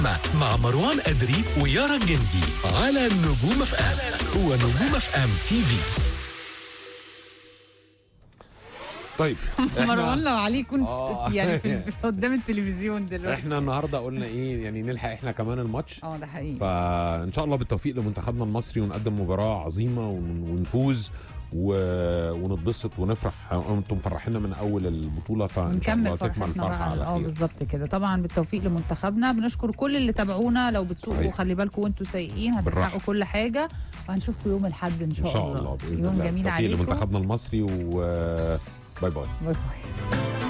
مع مروان أدري ويارا الجندي على نجوم اف ام هو نجوم اف ام تي في طيب مروان لو عليه كنت آه. يعني في قدام التلفزيون دلوقتي احنا النهارده قلنا ايه يعني نلحق احنا كمان الماتش اه ده حقيقي فان شاء الله بالتوفيق لمنتخبنا المصري ونقدم مباراه عظيمه ون- ونفوز و... ونتبسط ونفرح انتم مفرحينا من اول البطوله فان شاء الله نكمل تكمل فرحتنا الفرحه بقى على اه خير بالظبط كده طبعا بالتوفيق لمنتخبنا بنشكر كل اللي تابعونا لو بتسوقوا صحيح. خلي بالكم وانتوا سايقين بالراحة. هتلحقوا كل حاجه وهنشوفكم يوم الاحد ان شاء, ان شاء الله باذن يوم الله جميل بالتوفيق عليكم لمنتخبنا المصري و باي باي باي باي